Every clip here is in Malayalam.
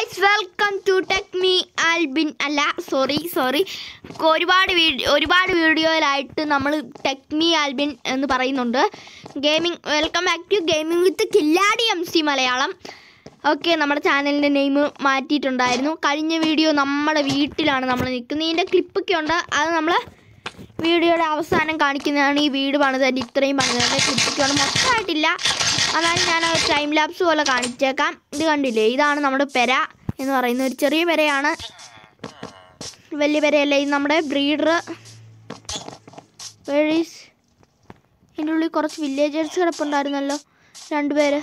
Guys welcome to tech me Albin അല്ല സോറി സോറി ഒരുപാട് വീഡിയോ ഒരുപാട് വീഡിയോയിലായിട്ട് നമ്മൾ ടെക് മീ ആൽബിൻ എന്ന് പറയുന്നുണ്ട് gaming welcome back to gaming with Killadi M C Malayalam okay നമ്മുടെ ചാനലിൻ്റെ നെയിം മാറ്റിയിട്ടുണ്ടായിരുന്നു കഴിഞ്ഞ വീഡിയോ നമ്മുടെ വീട്ടിലാണ് നമ്മൾ നിൽക്കുന്നത് ഇതിൻ്റെ ക്ലിപ്പൊക്കെ ഉണ്ട് അത് നമ്മൾ വീഡിയോയുടെ അവസാനം കാണിക്കുന്നതാണ് ഈ വീട് പണിതതിൻ്റെ ഇത്രയും പണിതതിൻ്റെ ക്ലിപ്പൊക്കെ ഉണ്ട് മൊത്തമായിട്ടില്ല അതായത് ഞാൻ ടൈം ലാപ്സ് പോലെ കാണിച്ചേക്കാം ഇത് കണ്ടില്ലേ ഇതാണ് നമ്മുടെ പെര എന്ന് പറയുന്ന ഒരു ചെറിയ പെരയാണ് വലിയ പെരയല്ല ഇത് നമ്മുടെ ബ്രീഡർ വേഴീസ് ഇതിൻ്റെ ഉള്ളിൽ കുറച്ച് വില്ലേജേഴ്സ് കിടപ്പുണ്ടായിരുന്നല്ലോ രണ്ടുപേര്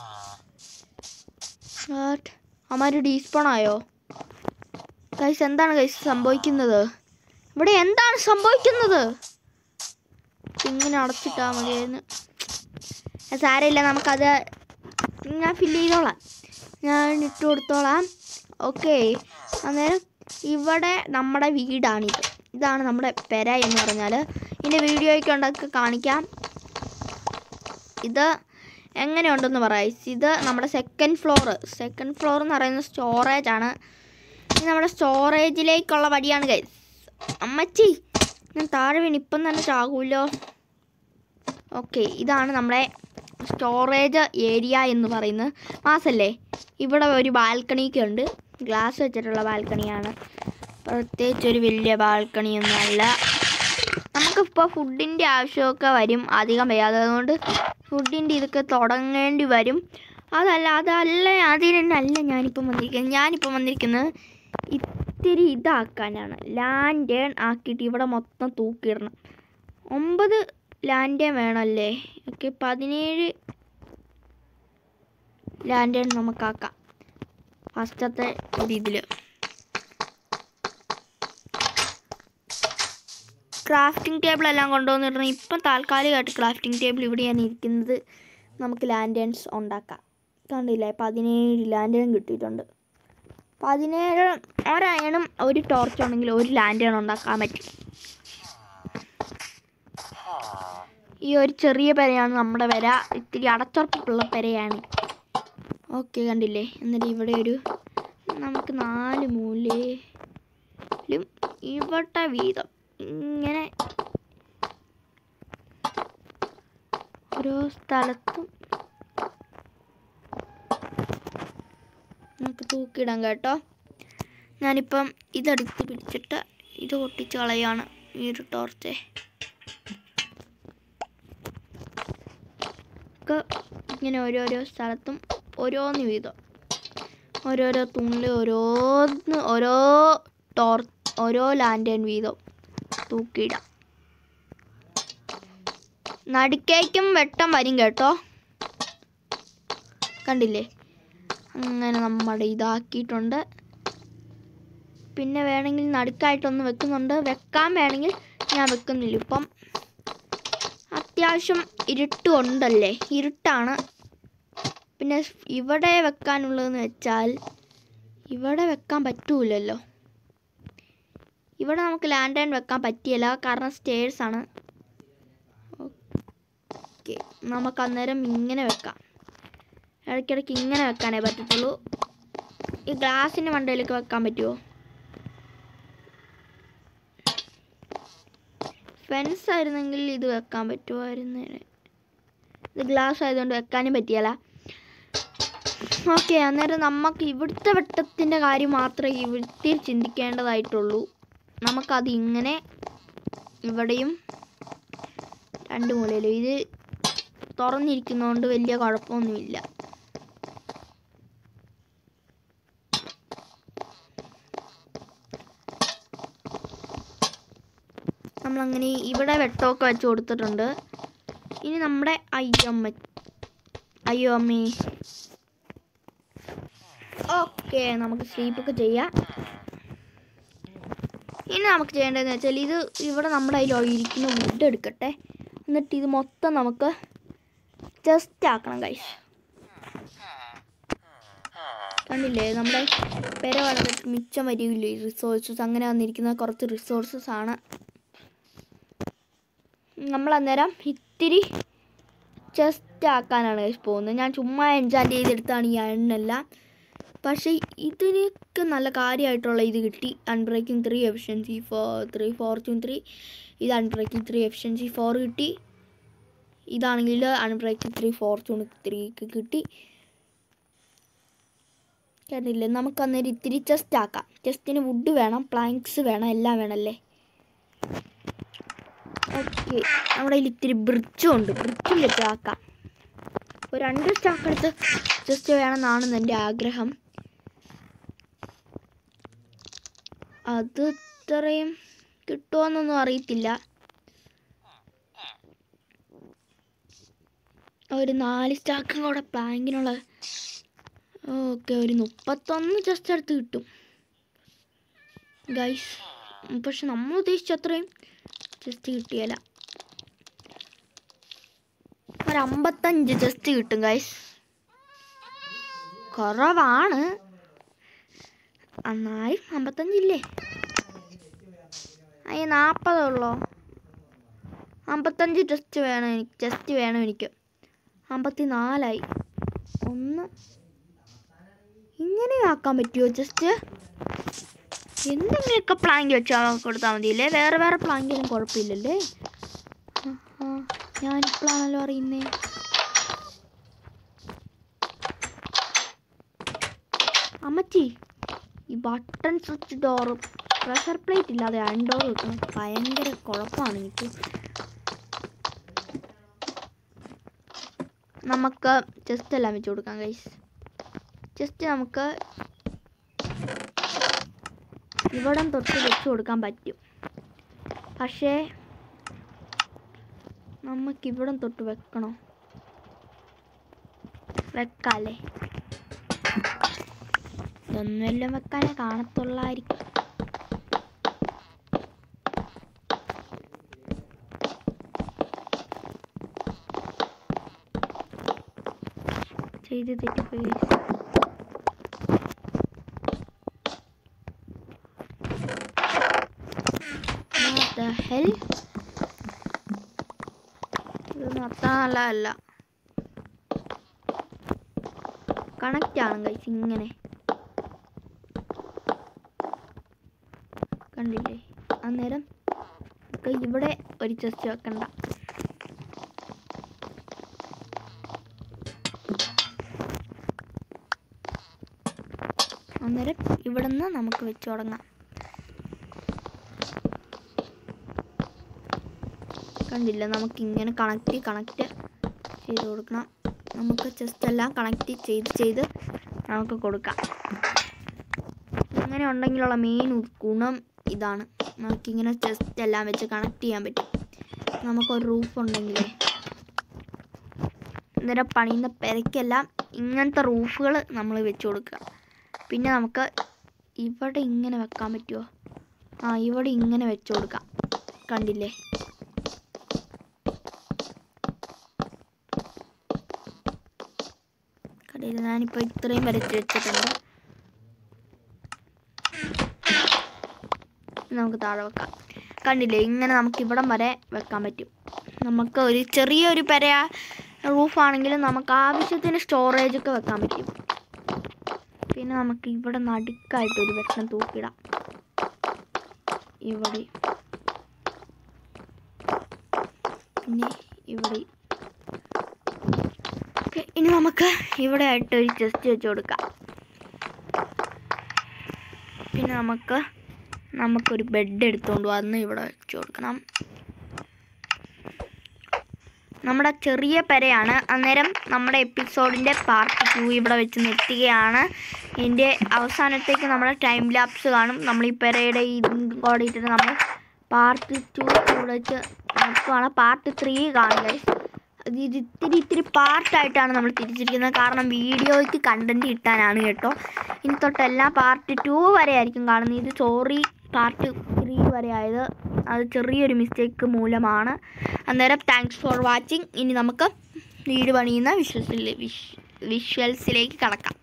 വാട്ട് അമാര് ഡീസ്പോൺ ആയോ ഗൈസ് എന്താണ് ഗൈസ് സംഭവിക്കുന്നത് ഇവിടെ എന്താണ് സംഭവിക്കുന്നത് ഇങ്ങനെ അടച്ചിട്ടാൽ മതിയായിരുന്നു അത് സാരമില്ല നമുക്കത് ഞാൻ ഫില്ല് ചെയ്തോളാം ഞാൻ ഇട്ട് കൊടുത്തോളാം ഓക്കെ അന്നേരം ഇവിടെ നമ്മുടെ വീടാണിത് ഇതാണ് നമ്മുടെ പെര എന്ന് പറഞ്ഞാൽ ഇതിൻ്റെ വീഡിയോയ്ക്ക് ഉണ്ടാക്കി കാണിക്കാം ഇത് എങ്ങനെയുണ്ടെന്ന് പറയാം ഇത് നമ്മുടെ സെക്കൻഡ് ഫ്ലോർ സെക്കൻഡ് ഫ്ലോർ എന്ന് പറയുന്നത് സ്റ്റോറേജ് ആണ് ഇത് നമ്മുടെ സ്റ്റോറേജിലേക്കുള്ള വഴിയാണ് ഗൈസ് അമ്മച്ചി ഞാൻ താഴെ വീണ് ഇപ്പം തന്നെ ചാകൂല്ലോ ഓക്കെ ഇതാണ് നമ്മുടെ സ്റ്റോറേജ് ഏരിയ എന്ന് പറയുന്നത് മാസല്ലേ ഇവിടെ ഒരു ബാൽക്കണിയൊക്കെ ഉണ്ട് ഗ്ലാസ് വെച്ചിട്ടുള്ള ബാൽക്കണിയാണ് പ്രത്യേകിച്ച് ഒരു വലിയ ബാൽക്കണിയൊന്നുമല്ല നമുക്കിപ്പോൾ ഫുഡിൻ്റെ ആവശ്യമൊക്കെ വരും അധികം വയ്യാതെ അതുകൊണ്ട് ഫുഡിൻ്റെ ഇതൊക്കെ തുടങ്ങേണ്ടി വരും അതല്ല അതല്ല അതിനല്ല ഞാനിപ്പം വന്നിരിക്കുന്നത് ഞാനിപ്പം വന്നിരിക്കുന്നത് ഇത്തിരി ഇതാക്കാനാണ് ലാൻഡേൺ ആക്കിയിട്ട് ഇവിടെ മൊത്തം തൂക്കിയിടണം ഒമ്പത് ലാൻഡേൺ വേണമല്ലേ ഓക്കെ പതിനേഴ് ലാൻഡേൺ നമുക്കാക്കാം ഫസ്റ്റത്തെ ഒരു ഇതിൽ ക്രാഫ്റ്റിംഗ് ടേബിൾ എല്ലാം കൊണ്ടുവന്നിടണം ഇപ്പം താൽക്കാലികമായിട്ട് ക്രാഫ്റ്റിംഗ് ടേബിൾ ഇവിടെയാണ് ഇരിക്കുന്നത് നമുക്ക് ലാൻഡേൺസ് ഉണ്ടാക്കാം കണ്ടില്ലേ പതിനേഴ് ലാൻഡേൺ കിട്ടിയിട്ടുണ്ട് പതിനേഴ് ഒരയണും ഒരു ടോർച്ച് ഉണ്ടെങ്കിൽ ഒരു ലാൻഡേൺ ഉണ്ടാക്കാൻ പറ്റും ഈ ഒരു ചെറിയ പെരയാണ് നമ്മുടെ പെര ഇത്തിരി അടച്ചുറപ്പുള്ള പെരയാണ് ഓക്കെ കണ്ടില്ലേ എന്നിട്ട് ഇവിടെ ഒരു നമുക്ക് നാല് മൂലയിലും ഇവിടെ വീതം ഇങ്ങനെ ഓരോ സ്ഥലത്തും നമുക്ക് തൂക്കിയിടാം കേട്ടോ ഞാനിപ്പം ഇതെടുത്ത് പിടിച്ചിട്ട് ഇത് പൊട്ടിച്ച് കളയാണ് ഈ ഒരു ടോർച്ചേ ഒക്കെ ഇങ്ങനെ ഓരോരോ സ്ഥലത്തും ഓരോന്ന് വീതം ഓരോരോ തുണിൽ ഓരോന്ന് ഓരോ ടോർ ഓരോ ലാൻഡേൺ വീതം തൂക്കിയിടാം നടുക്കേക്കും വെട്ടം വരും കേട്ടോ കണ്ടില്ലേ അങ്ങനെ നമ്മുടെ ഇതാക്കിയിട്ടുണ്ട് പിന്നെ വേണമെങ്കിൽ നടുക്കായിട്ടൊന്ന് വെക്കുന്നുണ്ട് വെക്കാൻ വേണമെങ്കിൽ ഞാൻ വെക്കുന്നില്ല ഇപ്പം അത്യാവശ്യം ഇരുട്ടും ഉണ്ടല്ലേ ഇരുട്ടാണ് പിന്നെ ഇവിടെ വെക്കാനുള്ളതെന്ന് വെച്ചാൽ ഇവിടെ വെക്കാൻ പറ്റൂലല്ലോ ഇവിടെ നമുക്ക് ലാൻഡ് ആൻഡ് വെക്കാൻ പറ്റിയല്ല കാരണം സ്റ്റേഴ്സ് ആണ് ഓക്കെ നമുക്ക് അന്നേരം ഇങ്ങനെ വെക്കാം ഇടയ്ക്കിടയ്ക്ക് ഇങ്ങനെ വെക്കാനേ പറ്റത്തുള്ളൂ ഈ ഗ്ലാസിൻ്റെ മണ്ടയിലേക്ക് വെക്കാൻ പറ്റുമോ ഫെൻസ് ആയിരുന്നെങ്കിൽ ഇത് വെക്കാൻ പറ്റുമായിരുന്നു ഇത് ഗ്ലാസ് ആയതുകൊണ്ട് വെക്കാനും പറ്റിയല്ല ഓക്കെ അന്നേരം നമുക്ക് ഇവിടുത്തെ വെട്ടത്തിൻ്റെ കാര്യം മാത്രമേ ഇവിടുത്തെ ചിന്തിക്കേണ്ടതായിട്ടുള്ളൂ നമുക്കത് ഇങ്ങനെ ഇവിടെയും രണ്ട് മൂലയിലും ഇത് തുറന്നിരിക്കുന്നതുകൊണ്ട് വലിയ കുഴപ്പമൊന്നുമില്ല നമ്മളങ്ങനെ ഇവിടെ വെട്ടമൊക്കെ വെച്ച് കൊടുത്തിട്ടുണ്ട് ഇനി നമ്മുടെ അയ്യമ്മ അയ്യോ അമ്മേ ഓക്കെ നമുക്ക് സ്ലീപ്പൊക്കെ ചെയ്യാം ഇനി നമുക്ക് ചെയ്യേണ്ടതെന്ന് വെച്ചാൽ ഇത് ഇവിടെ നമ്മുടെ അതിൽ ഇരിക്കുന്ന വുഡ് എടുക്കട്ടെ എന്നിട്ട് ഇത് മൊത്തം നമുക്ക് ജസ്റ്റ് ആക്കണം കൈസ് കണ്ടില്ലേ നമ്മുടെ പെര വളർന്നിട്ട് മിച്ചം വരികയില്ലേ റിസോഴ്സസ് അങ്ങനെ വന്നിരിക്കുന്ന കുറച്ച് റിസോഴ്സസ് ആണ് നമ്മൾ അന്നേരം ഇത്തിരി ജസ്റ്റ് ആക്കാനാണ് guys പോകുന്നത് ഞാൻ ചുമ്മാ എൻജോയ് ചെയ്തെടുത്താണ് ഈ എണ്ണെല്ലാം പക്ഷേ ഇതിനൊക്കെ നല്ല കാര്യമായിട്ടുള്ള ഇത് കിട്ടി unbreaking three efficiency four three fortune three ഇത് അൺബ്രേക്കിംഗ് ത്രീ എഫിഷ്യൻസി ഫോർ കിട്ടി ഇതാണെങ്കിൽ അൺബ്രേക്കിംഗ് ത്രീ ഫോർച്യൂൺ ത്രീക്ക് കിട്ടി കണ്ടില്ലേ നമുക്ക് അന്നേരം ഇത്തിരി ചെസ്റ്റ് ആക്കാം ചെസ്റ്റിന് വുഡ് വേണം പ്ലാങ്ക്സ് വേണം എല്ലാം വേണമല്ലേ ഓക്കെ നമ്മുടെ കയ്യിൽ ഇത്തിരി ബ്രിഡ്ജും ഉണ്ട് ബ്രിഡ്ജും വെച്ച് ആക്കാം ഒരു രണ്ട് സ്റ്റാക്ക് എടുത്ത് ജസ്റ്റ് വേണമെന്നാണ് എൻ്റെ ആഗ്രഹം അത് ഇത്രയും കിട്ടുമോന്നൊന്നും അറിയത്തില്ല ഒരു നാല് സ്റ്റാക്കും കൂടെ പ്ലാങ്കിനുള്ള ഓക്കെ ഒരു മുപ്പത്തൊന്ന് ജസ്റ്റ് അടുത്ത് കിട്ടും ഗൈസ് പക്ഷെ നമ്മൾ ഉദ്ദേശിച്ച അത്രയും ജസ്റ്റ് കിട്ടിയല്ല ഒരു അമ്പത്തഞ്ച് ജസ്റ്റ് കിട്ടും ഗൈസ് കുറവാണ് എന്നാലും അമ്പത്തഞ്ചില്ലേ അയ്യ നാൽപ്പതേ ഉള്ളോ അമ്പത്തഞ്ച് ടെസ്റ്റ് വേണം എനിക്ക് ടെസ്റ്റ് വേണം എനിക്ക് അമ്പത്തി നാലായി ഒന്ന് ഇങ്ങനെ ആക്കാൻ പറ്റുമോ ജസ്റ്റ് എന്തെങ്കിലുമൊക്കെ പ്ലാങ്ക് വെച്ചാൽ കൊടുത്താൽ മതിയല്ലേ വേറെ വേറെ പ്ലാങ്കിലും കുഴപ്പമില്ലല്ലേ ആ, ആ, ഞാനിപ്പോഴാണല്ലോ അറിയുന്നേ അമ്മച്ചി ഈ button switch door pressure plate ഇല്ലാതെ അയൺ ഡോർ വെക്കണം ഭയങ്കര കുഴപ്പമാണ് എനിക്ക് നമുക്ക് ചെസ്റ്റ് എല്ലാം വെച്ച് കൊടുക്കാം ഗൈസ് ജസ്റ്റ് നമുക്ക് ഇവിടം തൊട്ട് വെച്ച് കൊടുക്കാൻ പറ്റും പക്ഷേ നമുക്ക് ഇവിടം തൊട്ട് വെക്കണോ വെക്കാല്ലേ ഇതൊന്നുമെല്ലാം വെക്കാനേ കാണത്തുള്ളായിരിക്കും ചെയ്ത് തെറ്റിപ്പോയി guys. What the hell? ഇതൊന്നും അത്ര നല്ലതല്ല കണക്റ്റ് ആണ് കഴിച്ച് ഇങ്ങനെ കണ്ടില്ലേ അന്നേരം നമുക്ക് ഇവിടെ ഒരു ചെസ്റ്റ് വെക്കണ്ട അന്നേരം ഇവിടെ നിന്ന് നമുക്ക് വെച്ച് തുടങ്ങാം കണ്ടില്ല നമുക്ക് ഇങ്ങനെ കണക്റ്റ് കണക്റ്റ് ചെയ്ത് കൊടുക്കണം നമുക്ക് ചെസ്റ്റ് എല്ലാം കണക്റ്റ് ചെയ്ത് ചെയ്ത് നമുക്ക് കൊടുക്കാം ഇങ്ങനെ ഉണ്ടെങ്കിലുള്ള മെയിൻ ഗുണം ഇതാണ് നമുക്കിങ്ങനെ ചെസ്റ്റ് എല്ലാം വെച്ച് കണക്ട് ചെയ്യാൻ പറ്റും നമുക്കൊരു റൂഫ് ഉണ്ടെങ്കിലേ അന്നേരം പണിയുന്ന പെരയ്ക്കെല്ലാം ഇങ്ങനത്തെ റൂഫുകൾ നമ്മൾ വെച്ച് കൊടുക്കുക പിന്നെ നമുക്ക് ഇവിടെ ഇങ്ങനെ വെക്കാൻ പറ്റുമോ ആ ഇവിടെ ഇങ്ങനെ വെച്ച് കൊടുക്കാം കണ്ടില്ലേ കടയിൽ ഞാനിപ്പോൾ ഇത്രയും വരച്ച് വെച്ചിട്ടുണ്ട് ഇനി നമുക്ക് താഴെ വെക്കാം കണ്ടില്ലേ ഇങ്ങനെ നമുക്ക് ഇവിടം വരെ വെക്കാൻ പറ്റും നമുക്ക് ഒരു ചെറിയൊരു പെര റൂഫാണെങ്കിലും നമുക്ക് ആവശ്യത്തിന് സ്റ്റോറേജ് ഒക്കെ വെക്കാൻ പറ്റും പിന്നെ നമുക്ക് ഇവിടെ നടുക്കായിട്ട് ഒരു വെള്ളം തൂക്കിടാം ഇവിടെ പിന്നെ ഇവിടെ ഓക്കെ ഇനി നമുക്ക് ഇവിടെ ആയിട്ട് ഒരു ചെസ്റ്റ് വെച്ച് കൊടുക്കാം പിന്നെ നമുക്ക് നമുക്കൊരു ബെഡ് എടുത്തുകൊണ്ട് വന്ന് ഇവിടെ വെച്ച് കൊടുക്കണം നമ്മുടെ ചെറിയ പെരയാണ് അന്നേരം നമ്മുടെ എപ്പിസോഡിൻ്റെ പാർട്ട് ടു ഇവിടെ വെച്ച് നിർത്തുകയാണ് ഇതിൻ്റെ അവസാനത്തേക്ക് നമ്മുടെ ടൈം ലാപ്സ് കാണും നമ്മൾ ഈ പെരയുടെ ഇതും കൂടെ ഇട്ടിട്ട് നമ്മൾ പാർട്ട് ടു ഇവിടെ വെച്ച് നിർത്തുകയാണ് പാർട്ട് ത്രീ കാണുക ഇത് ഇത് ഇത്തിരി ഇത്തിരി പാർട്ടായിട്ടാണ് നമ്മൾ തിരിച്ചിരിക്കുന്നത് കാരണം വീഡിയോയ്ക്ക് കണ്ടൻറ്റ് കിട്ടാനാണ് കേട്ടോ ഇനി തൊട്ടെല്ലാം പാർട്ട് ടു വരെ ആയിരിക്കും കാണുന്നത് ഇത് സോറി പാർട്ട് ത്രീ വരെ ആയത് അത് ചെറിയൊരു മിസ്റ്റേക്ക് മൂലമാണ് അന്നേരം താങ്ക്സ് ഫോർ വാച്ചിങ് ഇനി നമുക്ക് വീട് പണിയുന്ന വിഷ്വൽസിൽ വിഷ് വിഷ്വൽസിലേക്ക് കടക്കാം